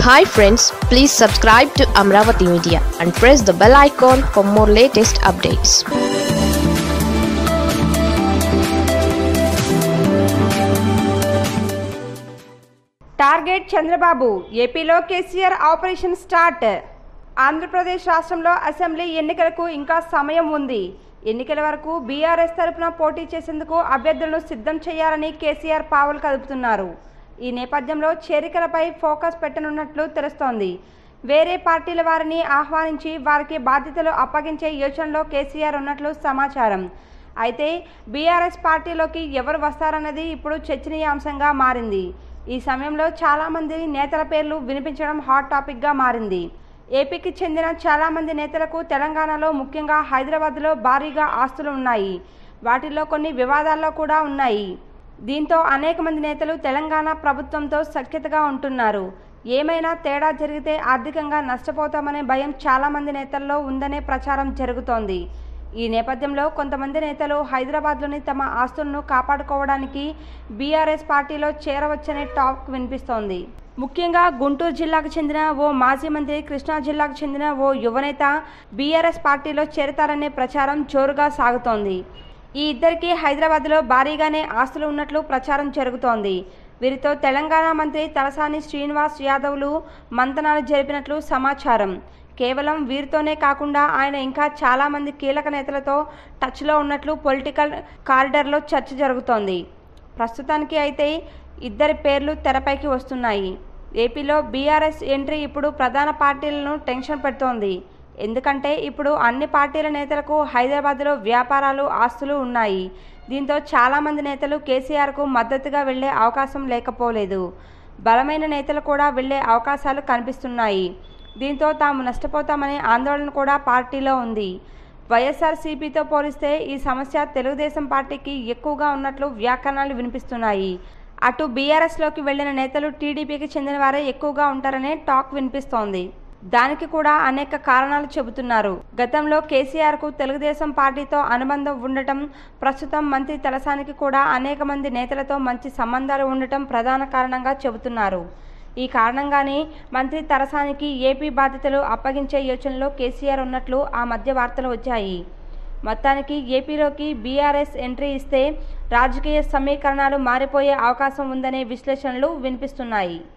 hi friends please subscribe to Amaravati media and press the bell icon for more latest updates target Chandrababu ఏపీలో KCR operation start Andhra Pradesh రాష్ట్రంలో assembly ఎన్నికలకు ఇంకా సమయం ఉంది ఎన్నికల వరకు బీఆర్ఎస్ తరపున పోటీ చేసేందుకు అభ్యర్థులను సిద్ధం చేయాలని కేసీఆర్ పావులు కదుపుతున్నారు ఈ నేపథ్యంలో చేరికలపై ఫోకస్ పెట్టనున్నట్లు తెలుస్తోంది వేరే పార్టీల వారిని ఆహ్వానించి వారికి బాధ్యతలు అప్పగించే యోచనలో కేసీఆర్ ఉన్నట్లు సమాచారం అయితే బీఆర్ఎస్ పార్టీలోకి ఎవరు వస్తారన్నది ఇప్పుడు చర్చనీయాంశంగా మారింది ఈ సమయంలో చాలామంది నేతల పేర్లు వినిపించడం హాట్ టాపిక్గా మారింది ఏపీకి చెందిన చాలామంది నేతలకు తెలంగాణలో ముఖ్యంగా హైదరాబాద్లో భారీగా ఆస్తులు ఉన్నాయి వాటిల్లో కొన్ని వివాదాల్లో కూడా ఉన్నాయి దీంతో అనేక మంది నేతలు తెలంగాణ ప్రభుత్వంతో సఖ్యతగా ఉంటున్నారు ఏమైనా తేడా జరిగితే ఆర్థికంగా నష్టపోతామనే భయం చాలామంది నేతల్లో ఉందనే ప్రచారం జరుగుతోంది ఈ నేపథ్యంలో కొంతమంది నేతలు హైదరాబాద్లోని తమ ఆస్తులను కాపాడుకోవడానికి బీఆర్ఎస్ పార్టీలో చేరవచ్చనే టాక్ వినిపిస్తోంది ముఖ్యంగా గుంటూరు జిల్లాకు చెందిన ఓ మాజీ మంత్రి కృష్ణా జిల్లాకు చెందిన ఓ యువనేత బీఆర్ఎస్ పార్టీలో చేరతారనే ప్రచారం జోరుగా సాగుతోంది ఈ ఇద్దరికి హైదరాబాద్లో భారీగానే ఆస్తులు ఉన్నట్లు ప్రచారం జరుగుతోంది వీరితో తెలంగాణ మంత్రి తలసాని శ్రీనివాస్ యాదవ్లు మంతనాలు జరిపినట్లు సమాచారం కేవలం వీరితోనే కాకుండా ఆయన ఇంకా చాలామంది కీలక నేతలతో టచ్లో ఉన్నట్లు పొలిటికల్ కారిడర్లో చర్చ జరుగుతోంది ప్రస్తుతానికి అయితే ఇద్దరి పేర్లు తెరపైకి వస్తున్నాయి ఏపీలో బీఆర్ఎస్ ఎంట్రీ ఇప్పుడు ప్రధాన పార్టీలను టెన్షన్ పెడుతోంది ఎందుకంటే ఇప్పుడు అన్ని పార్టీల నేతలకు హైదరాబాద్లో వ్యాపారాలు ఆస్తులు ఉన్నాయి దీంతో చాలామంది నేతలు కేసీఆర్కు మద్దతుగా వెళ్లే అవకాశం లేకపోలేదు బలమైన నేతలు కూడా వెళ్లే అవకాశాలు కనిపిస్తున్నాయి దీంతో తాము నష్టపోతామనే ఆందోళన కూడా పార్టీలో ఉంది వైఎస్ఆర్సీపీతో పోలిస్తే ఈ సమస్య తెలుగుదేశం పార్టీకి ఎక్కువగా ఉన్నట్లు వ్యాఖ్యానాలు వినిపిస్తున్నాయి అటు బీఆర్ఎస్లోకి వెళ్లిన నేతలు టీడీపీకి చెందిన వారే ఎక్కువగా ఉంటారనే టాక్ వినిపిస్తోంది దానికి కూడా అనేక కారణాలు చెబుతున్నారు గతంలో కేసీఆర్కు తెలుగుదేశం పార్టీతో అనుబంధం ఉండటం ప్రస్తుతం మంత్రి తలసానికి కూడా అనేక మంది నేతలతో మంచి సంబంధాలు ఉండటం ప్రధాన కారణంగా చెబుతున్నారు ఈ కారణంగానే మంత్రి తలసానికి ఏపీ బాధ్యతలు అప్పగించే యోచనలో కేసీఆర్ ఉన్నట్లు ఆ మధ్య వార్తలు వచ్చాయి మొత్తానికి ఏపీలోకి బీఆర్ఎస్ ఎంట్రీ ఇస్తే రాజకీయ సమీకరణాలు మారిపోయే అవకాశం ఉందనే విశ్లేషణలు వినిపిస్తున్నాయి